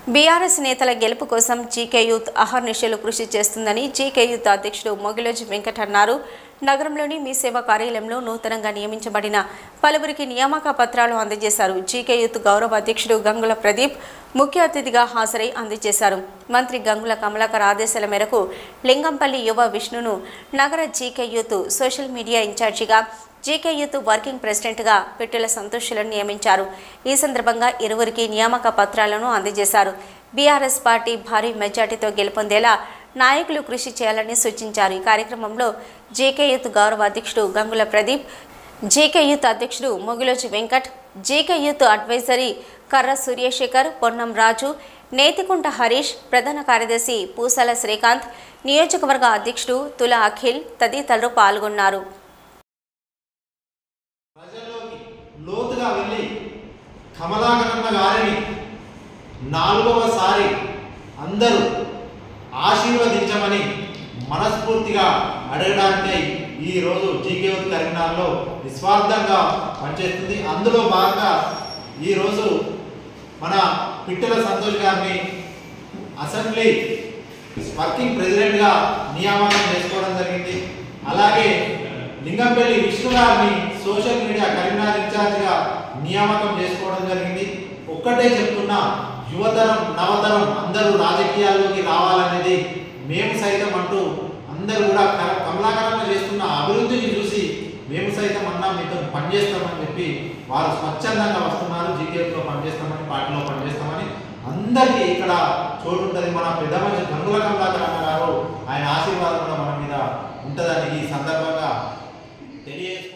BRS నేతల గెలుపు కోసం జీకే యూత్ అహర్నిశలు కృషి చేస్తుందని జీకే యూత్ అధ్యక్షుడు మొగిలోజి వెంకట్ అన్నారు నగరంలోని మీ సేవా కార్యాలయంలో నూతనంగా నియమించబడిన పలువురికి నియామక పత్రాలు అందజేశారు జీకే యూత్ గౌరవ అధ్యక్షుడు గంగుల ప్రదీప్ ముఖ్య అతిథిగా హాజరై అందజేశారు మంత్రి గంగుల కమలాకర్ ఆదేశాల మేరకు లింగంపల్లి యువ విష్ణును నగర జీకే యూత్ సోషల్ మీడియా ఇన్ఛార్జిగా జీకే యూత్ వర్కింగ్ ప్రెసిడెంట్గా పిట్టెల సంతోషులను నియమించారు ఈ సందర్భంగా ఇరువురికి నియామక పత్రాలను అందజేశారు బీఆర్ఎస్ పార్టీ భారీ మెజార్టీతో గెలుపొందేలా నాయకులు కృషి చేయాలని సూచించారు ఈ కార్యక్రమంలో జీకే యూత్ గౌరవ అధ్యక్షుడు గంగుల ప్రదీప్ జీకే యూత్ అధ్యక్షుడు Mogiloji Venkat GK youth advisory Karra Suryasekhar Ponnam రాజు నేతికుంట హరీష్ ప్రధాన కార్యదర్శి పూసల శ్రీకాంత్ నియోజకవర్గ అధ్యక్షుడు తుల అఖిల్ తదితరులు పాల్గొన్నారు ప్రజల్లోకి లోతుగా వెళ్ళి కమలాకరణ గారిని నాలుగవసారి అందరూ ఆశీర్వదించమని మనస్ఫూర్తిగా అడగడానికై ఈ రోజు జీకేవత్ కరీంనగర్లో నిస్వార్థంగా పనిచేస్తుంది అందులో భాగంగా ఈరోజు మన పిట్టల సంతోష్ గారిని అసెంబ్లీ వర్కింగ్ ప్రెసిడెంట్గా నియామకం చేసుకోవడం జరిగింది అలాగే లింగంపల్లి విష్ణు గారిని సోషల్ మీడియా కరీంనగర్ ఇన్ఛార్జిగా నియామకం చేసుకోవడం జరిగింది ఒక్కటే చెప్తున్నా యువతరం నవతరం అందరూ రాజకీయాల్లోకి రావాలనేది మేము సైతం అంటూ అందరూ కూడా క- కమలాకరణ చేస్తున్న అభివృద్ధిని చూసి మేము సైతం అన్నా మీతో పనిచేస్తామని చెప్పి వారు స్వచ్ఛందంగా వస్తున్నారు జీకేఎఫ్లో పనిచేస్తామని పార్టీలో పనిచేస్తామని అందరికీ ఇక్కడ చోటు ఉంటుంది మన పెద్ద మనిషి గంగుల కమలాకర్ అన్న గారు ఆయన ఆశీర్వాదం కూడా మన మీద ఉంటుందని ఈ సందర్భంగా తెలియజేస్తూ